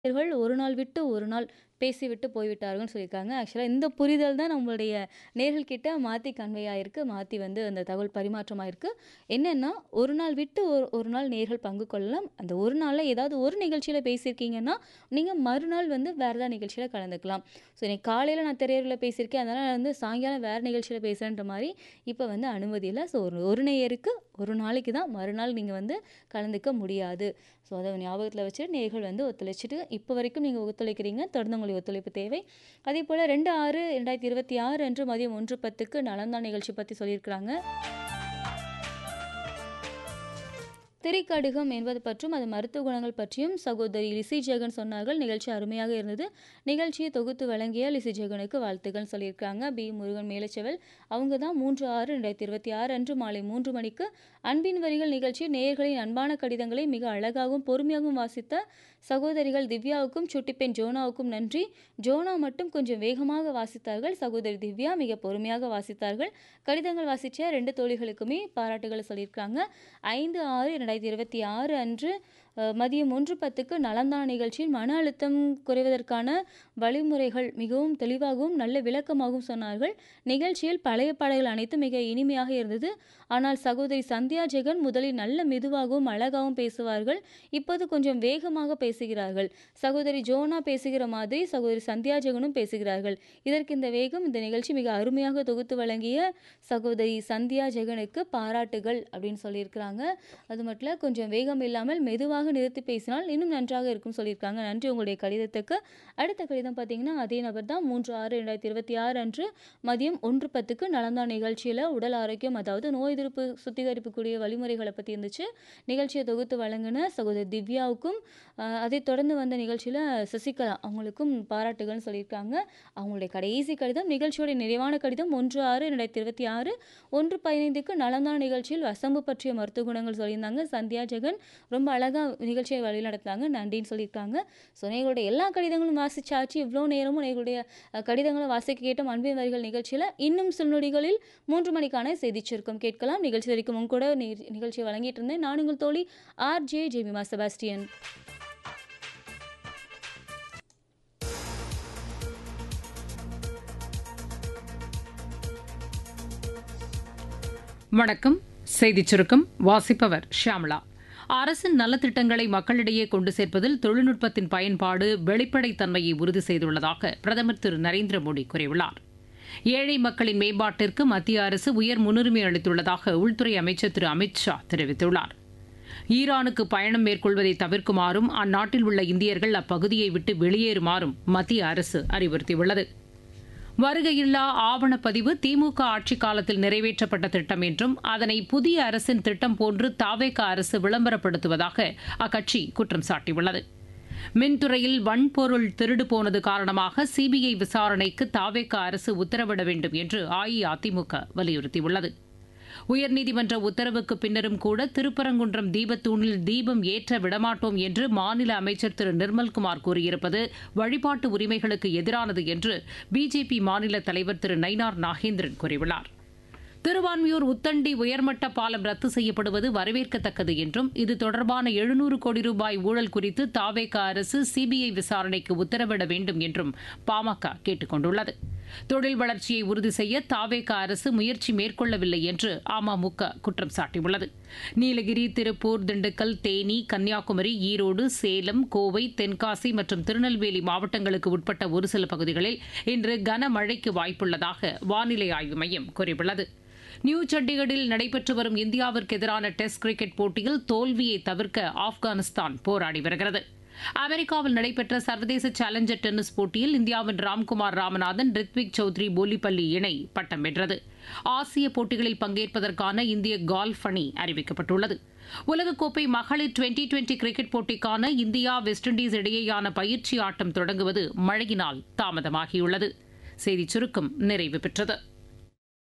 இவர்கள் ஒரு நாள் விட்டு ஒரு நாள் பேசிவிட்டு போய்விட்டார்கள்னு சொல்லியிருக்காங்க. ஆக்சுவலா இந்த புரிதல் தான் நம்மளுடைய நேயர்கள் கிட்ட மாத்தி கன்வே ஆயிருக்கு. மாத்தி வந்து அந்த தகவல் பரிமாற்றம் ஆயிருக்கு. என்னன்னா, ஒரு நாள் விட்டு ஒரு ஒரு நாள் நேயர்கள் பங்கு கொள்ளலாம். அந்த ஒரு நாள்ல ஏதாவது ஒரு நிகழ்ச்சியில பேசியிருக்கீங்கன்னா, நீங்க மறுநாள் வந்து வேற ஏதாவது நிகழ்ச்சியில கலந்துக்கலாம். ஸோ இன்னைக்கு காலையில நான் திரையரங்குல பேசியிருக்கேன். அதனால நான் வந்து சாயங்காலம் வேற நிகழ்ச்சியில பேசுறேன்ற மாரி இப்ப வந்து அனுமதி இல்ல. ஸோ ஒரு ஒரு நேயருக்கு ஒரு நாளைக்கு தான். மறுநாள் நீங்க வந்து கலந்துக்க முடியாது. ஸோ அத ஞாபகத்துல வச்சு நேயர்கள் வந்து ஒத்துழைச்சுட்டு இப்ப வரைக்கும் நீங்க ஒத்துழைக்கிறீங்க. தொடர்ந்து உங்களுடைய ஒத்துழைப்பு தேவை. அதேபோல 2/6/2026 அன்று மதியம் 1:10க்கு நலம்தான் நிகழ்ச்சி பத்தி சொல்லியிருக்கிறாங்க. திரிகடுகம் என்பது பற்றும், அது மருத்துவ குணங்கள் பற்றியும் சகோதரி லிஸி ஜெகன் சொன்னார்கள். நிகழ்ச்சி அருமையாக இருந்தது. நிகழ்ச்சியை தொகுத்து வழங்கிய லிஸி ஜெகனுக்கு வாழ்த்துக்கள்னு சொல்லியிருக்காங்க. பி. முருகன் மேலச்செவல். அவங்க தான் 3/6/2026 அன்று மாலை 3 மணிக்கு அன்பின் வரிகள் நிகழ்ச்சி நேயர்களின் அன்பான கடிதங்களை மிக அழகாகவும், பொறுமையாகவும் வாசித்த சகோதரிகள் திவ்யாவுக்கும், சுட்டிப்பெண் ஜோனாவுக்கும் நன்றி. ஜோனா மட்டும் கொஞ்சம் வேகமாக வாசித்தார்கள். சகோதரி திவ்யா மிக பொறுமையாக வாசித்தார்கள். கடிதங்கள் வாசிச்ச 2 தோழிகளுக்குமே பாராட்டுகள சொல்லியிருக்காங்க. 5/6/2026 அன்று அ மதியம் 1:10க்கு நலம்தான் நிகழ்ச்சியில் மன அழுத்தம் குறைவதற்கான வழிமுறைகள் மிகவும் தெளிவாகவும், நல்ல விளக்கமாகவும் சொன்னார்கள். நிகழ்ச்சியில் பழைய பாடல்கள் அனைத்தும் மிக இனிமையாக இருந்தது. ஆனால் சகோதரி சந்தியா ஜெகன் முதலில் நல்ல மெதுவாகவும், அழகாகவும் பேசுவார்கள். இப்போது கொஞ்சம் வேகமாக பேசுகிறார்கள். சகோதரி ஜோனா பேசுகிற மாதிரி சகோதரி சந்தியா ஜெகனும் பேசுகிறார்கள். இதற்கு இந்த வேகம் இந்த நிகழ்ச்சி மிக அருமையாக தொகுத்து வழங்கிய சகோதரி சந்தியா ஜெகனுக்கு பாராட்டுகள் அப்படின்னு சொல்லியிருக்கிறாங்க. அது மட்டும் இல்ல கொஞ்சம் வேகம் இல்லாமல் மெதுவாக நிறுத்தி பேசினால் இன்னும் நன்றாக இருக்கும்னு சொல்லியிருக்காங்க. நன்றி உங்களுடைய கடிதத்துக்கு. அடுத்த கடிதம் பார்த்தீங்கன்னா, அதே நபர் தான் 3/6/2026 அன்று மதியம் 1:10க்கு நலம்தான் நிகழ்ச்சியில உடல் ஆரோக்கியம் அதாவது நோய் எதிர்ப்பு சுத்திகரிப்புக்கூடிய வழிமுறைகள பத்தி இருந்துச்சு. நிகழ்ச்சிய தொகுத்து வழங்குன சகோதரி திவ்யாவுக்கும், அ அதைத் தொடர்ந்து வந்த நிகழ்ச்சியில சசிகலா அவங்களுக்கும் பாராட்டுகள்னு சொல்லியிருக்காங்க. அவங்களுடைய கடைசி கடிதம் நிகழ்ச்சியோட நிறைவான கடிதம் 1/6/2026 1:15க்கு நலம்தான் நிகழ்ச்சியில் வசம்பு பற்றிய மருத்துவ குணங்கள் சொல்லியிருந்தாங்க. சந்தியா ஜெகன் ரொம்ப அழகா நிகழ்ச்சிய வழிநடத்துனாங்க. நன்றின்னு சொல்லியிருக்காங்க. ஸோ நேயர்களுடைய எல்லா கடிதங்களும் வாசிச்சாச்சு. இவ்ளோ நேரமும் நேயர்களுடைய அ கடிதங்கள வாசிக்க கேட்டோம் அன்பின் வரிகள் நிகழ்ச்சியில. இன்னும் சில நொடிகளில் 3 மணிக்கான செய்திச் சுருக்கம் கேட்கலாம். நிகழ்ச்சி வரைக்கும் உங்க கூட நி நிகழ்ச்சிய வழங்கிட்டு இருந்தேன். நான் உங்கள் தோழி ஆர்.ஜே. ஜெமிமா செபாஸ்டியன். வணக்கம் செய்திச் சுருக்கம் வாசிப்பவர் ஷியாமளா அரசின் நலத்திட்டங்களை மக்களிடையே கொண்டு சேர்ப்பதில் தொழில்நுட்பத்தின் பயன்பாடு வெளிப்படைத்தன்மையை உறுதி செய்துள்ளதாக பிரதமர் திரு நரேந்திர மோடி கூறியுள்ளார் ஏழை மக்களின் மேம்பாட்டிற்கு மத்திய அரசு உயர் முன்னுரிமை அளித்துள்ளதாக உள்துறை அமைச்சர் திரு அமித் ஷா தெரிவித்துள்ளார் ஈரானுக்கு பயணம் மேற்கொள்வதை தவிர்க்குமாறும் அந்நாட்டில் உள்ள இந்தியர்கள் அப்பகுதியை விட்டு வெளியேறுமாறும் மத்திய அரசு அறிவுறுத்தியுள்ளது வருகையில்லா ஆவணப்பதிவு திமுக ஆட்சிக் காலத்தில் நிறைவேற்றப்பட்ட திட்டம் என்றும் அதனை புதிய அரசின் திட்டம் போன்று தாவேக அரசு விளம்பரப்படுத்துவதாக அக்கட்சி குற்றம் சாட்டியுள்ளது மின்துறையில் வன்பொருள் திருடு போனது காரணமாக சிபிஐ விசாரணைக்கு தாவேக அரசு உத்தரவிட வேண்டும் என்று அஇஅதிமுக வலியுறுத்தியுள்ளது உயர்நீதிமன்ற உத்தரவுக்கு பின்னரும் கூட திருப்பரங்குன்றம் தீபத்தூணில் தீபம் ஏற்ற விடமாட்டோம் என்று மாநில அமைச்சர் திரு நிர்மல்குமார் கூறியிருப்பது வழிபாட்டு உரிமைகளுக்கு எதிரானது என்று பிஜேபி மாநில தலைவர் திரு நயினார் நாகேந்திரன் கூறியுள்ளார் திருவான்மியூர் உத்தண்டி உயர்மட்ட பாலம் ரத்து செய்யப்படுவது வரவேற்கத்தக்கது என்றும் இது தொடர்பான எழுநூறு கோடி ரூபாய் ஊழல் குறித்து தாவேக அரசு சிபிஐ விசாரணைக்கு உத்தரவிட வேண்டும் என்றும் பாமக கேட்டுக் கொண்டுள்ளது தொழில் வளர்ச்சியை உறுதி செய்ய தாவேக அரசு முயற்சி மேற்கொள்ளவில்லை என்று அமமுக குற்றம் சாட்டியுள்ளது நீலகிரி திருப்பூர் திண்டுக்கல் தேனி கன்னியாகுமரி ஈரோடு சேலம் கோவை தென்காசி மற்றும் திருநெல்வேலி மாவட்டங்களுக்கு உட்பட்ட ஒரு சில பகுதிகளில் இன்று கனமழைக்கு வாய்ப்புள்ளதாக வானிலை ஆய்வு மையம் கூறியுள்ளது நியூ சண்டிகரில் நடைபெற்று வரும் இந்தியாவிற்கு எதிரான டெஸ்ட் கிரிக்கெட் போட்டியில் தோல்வியை தவிர்க்க ஆப்கானிஸ்தான் போராடி வருகிறது அமெரிக்காவில் நடைபெற்ற சர்வதேச சேலஞ்சர் டென்னிஸ் போட்டியில் இந்தியாவின் ராம்குமார் ராமநாதன் ரித்விக் சௌத்ரி போலிப்பள்ளி இணை பட்டம் வென்றது ஆசிய போட்டிகளில் பங்கேற்பதற்கான இந்திய கால்ஃப் அணி அறிவிக்கப்பட்டுள்ளது உலகக்கோப்பை மகளிர் டுவெண்டி டுவெண்டி கிரிக்கெட் போட்டிக்கான இந்தியா வெஸ்ட் இண்டீஸ் இடையேயான பயிற்சி ஆட்டம் தொடங்குவது மழையினால் தாமதமாகியுள்ளது செய்திச் சுருக்கம் நிறைவு பெற்றது